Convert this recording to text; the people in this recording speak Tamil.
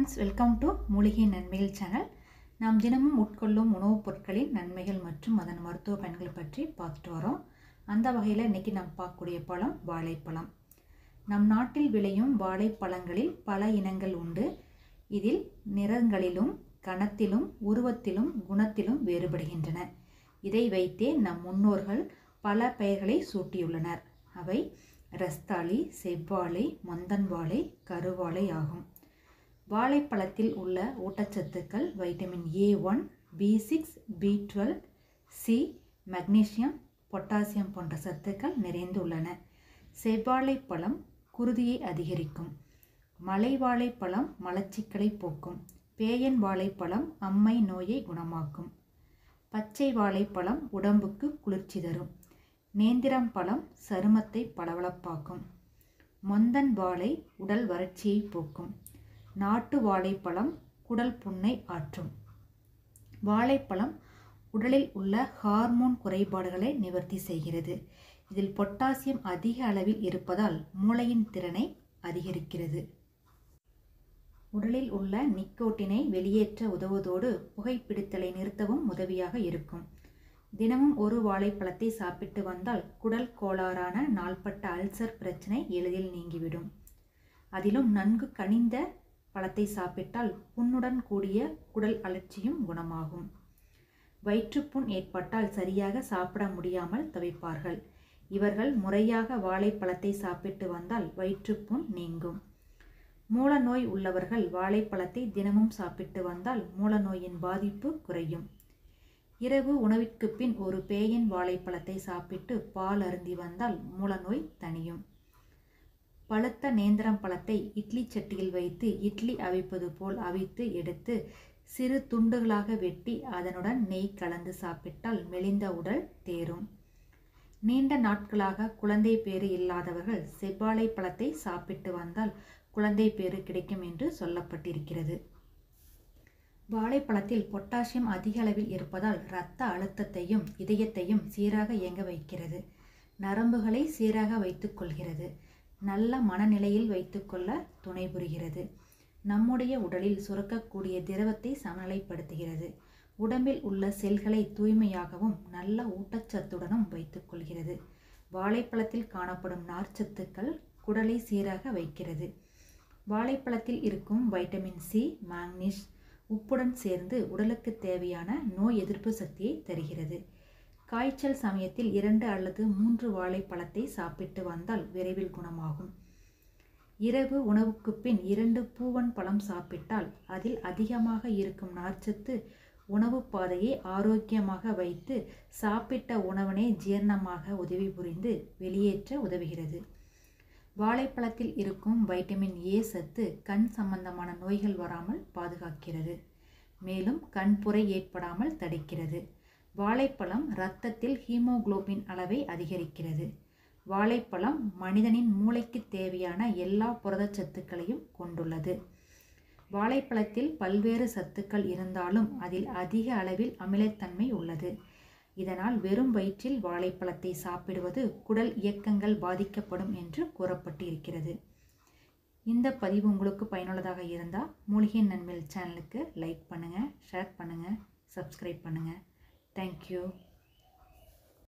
ஃப்ரெண்ட்ஸ் வெல்கம் டு மூலிகை நன்மைகள் சேனல் நாம் தினமும் உட்கொள்ளும் உணவுப் பொருட்களின் நன்மைகள் மற்றும் அதன் மருத்துவ பயன்கள் பற்றி பார்த்துட்டு வரோம் அந்த வகையில் இன்றைக்கி நாம் பார்க்கக்கூடிய பழம் வாழைப்பழம் நம் நாட்டில் விளையும் வாழைப்பழங்களில் பல இனங்கள் உண்டு இதில் நிறங்களிலும் கணத்திலும் உருவத்திலும் குணத்திலும் வேறுபடுகின்றன இதை வைத்தே நம் முன்னோர்கள் பல பெயர்களை சூட்டியுள்ளனர் அவை ரஸ்தாளி செவ்வாழை மொந்தன் வாழை கருவாழை ஆகும் வாழைப்பழத்தில் உள்ள ஊட்டச்சத்துக்கள் vitamin A one B six B twelve C magnesium potassium போன்ற சத்துக்கள் நிறைந்துள்ளன செவ்வாழைப்பழம் குருதியை அதிகரிக்கும் மலை வாழைப்பழம் மலச்சிக்கலை போக்கும் பேயன் வாழைப்பழம் அம்மை நோயை குணமாக்கும் பச்சை வாழைப்பழம் உடம்புக்கு குளிர்ச்சி தரும் நேந்திரம் பழம் சருமத்தை பளபளப்பாக்கும் மொந்தன் வாழை உடல் வறட்சியை போக்கும் நாட்டு வாழைப்பழம் குடல் புண்ணை ஆற்றும் வாழைப்பழம் உடலில் உள்ள ஹார்மோன் குறைபாடுகளை நிவர்த்தி செய்கிறது இதில் பொட்டாசியம் அதிக அளவில் இருப்பதால் மூளையின் திறனை அதிகரிக்கிறது உடலில் உள்ள நிக்கோட்டினை வெளியேற்ற உதவுவதோடு புகைப்பிடித்தலை நிறுத்தவும் உதவியாக இருக்கும் தினமும் ஒரு வாழைப்பழத்தை சாப்பிட்டு வந்தால் குடல் கோளாறான நாள்பட்ட அல்சர் பிரச்சனை எளிதில் நீங்கிவிடும் அதிலும் நன்கு கனிந்த பழத்தை சாப்பிட்டால் புண்ணுடன் கூடிய குடல் அலர்ச்சியும் குணமாகும் வயிற்றுப்புண் ஏற்பட்டால் சரியாக சாப்பிட முடியாமல் தவிப்பார்கள் இவர்கள் முறையாக வாழைப்பழத்தை சாப்பிட்டு வந்தால் வயிற்றுப்புண் நீங்கும் மூல நோய் உள்ளவர்கள் வாழைப்பழத்தை தினமும் சாப்பிட்டு வந்தால் மூல நோயின் பாதிப்பு குறையும் இரவு உணவிற்கு பின் ஒரு பேயன் வாழைப்பழத்தை சாப்பிட்டு பால் அருந்தி வந்தால் மூலநோய் தணியும் பழுத்த நேந்திரம் பழத்தை இட்லி சட்டியில் வைத்து இட்லி அவிப்பது போல் அவித்து எடுத்து சிறு துண்டுகளாக வெட்டி அதனுடன் நெய் கலந்து சாப்பிட்டால் மெலிந்த உடல் தேரும் நீண்ட நாட்களாக குழந்தை பேறு இல்லாதவர்கள் செவ்வாழை பழத்தை சாப்பிட்டு வந்தால் குழந்தை பேறு கிடைக்கும் என்று சொல்லப்பட்டிருக்கிறது வாழைப்பழத்தில் பொட்டாசியம் அதிக அளவில் இருப்பதால் இரத்த அழுத்தத்தையும் இதயத்தையும் சீராக இயங்க வைக்கிறது நரம்புகளை சீராக வைத்துக்கொள்கிறது நல்ல மனநிலையில் வைத்துக்கொள்ள துணை புரிகிறது நம்முடைய உடலில் சுரக்கக்கூடிய திரவத்தை சமநிலைப்படுத்துகிறது உடம்பில் உள்ள செல்களை தூய்மையாகவும் நல்ல ஊட்டச்சத்துடனும் வைத்துக்கொள்கிறது வாழைப்பழத்தில் காணப்படும் நார்ச்சத்துக்கள் குடலை சீராக வைக்கிறது வாழைப்பழத்தில் இருக்கும் வைட்டமின் சி மாங்னீஸ் உப்புடன் சேர்ந்து உடலுக்கு தேவையான நோய் எதிர்ப்பு சக்தியை தருகிறது காய்ச்சல் சமயத்தில் இரண்டு அல்லது மூன்று வாழைப்பழத்தை சாப்பிட்டு வந்தால் விரைவில் குணமாகும் இரவு உணவுக்கு பின் இரண்டு பூவன் பழம் சாப்பிட்டால் அதில் அதிகமாக இருக்கும் நார்ச்சத்து உணவு பாதையை ஆரோக்கியமாக வைத்து சாப்பிட்ட உணவனை ஜீரணமாக உதவி புரிந்து வெளியேற்ற உதவுகிறது வாழைப்பழத்தில் இருக்கும் வைட்டமின் ஏ சத்து கண் சம்பந்தமான நோய்கள் வராமல் பாதுகாக்கிறது மேலும் கண்புரை ஏற்படாமல் தடுக்கிறது வாழைப்பழம் இரத்தத்தில் ஹீமோகுளோபின் அளவை அதிகரிக்கிறது வாழைப்பழம் மனிதனின் மூளைக்கு தேவையான எல்லா புரதச்சத்துக்களையும் கொண்டுள்ளது வாழைப்பழத்தில் பல்வேறு சத்துக்கள் இருந்தாலும் அதில் அதிக அளவில் அமிலத்தன்மை உள்ளது இதனால் வெறும் வயிற்றில் வாழைப்பழத்தை சாப்பிடுவது குடல் இயக்கங்கள் பாதிக்கப்படும் என்று கூறப்பட்டு இருக்கிறது இந்த பதிவு உங்களுக்கு பயனுள்ளதாக இருந்தால் மூலிகை நன்மையில் சேனலுக்கு லைக் பண்ணுங்கள் ஷேர் பண்ணுங்கள் சப்ஸ்கிரைப் பண்ணுங்கள் தேங்க்யூ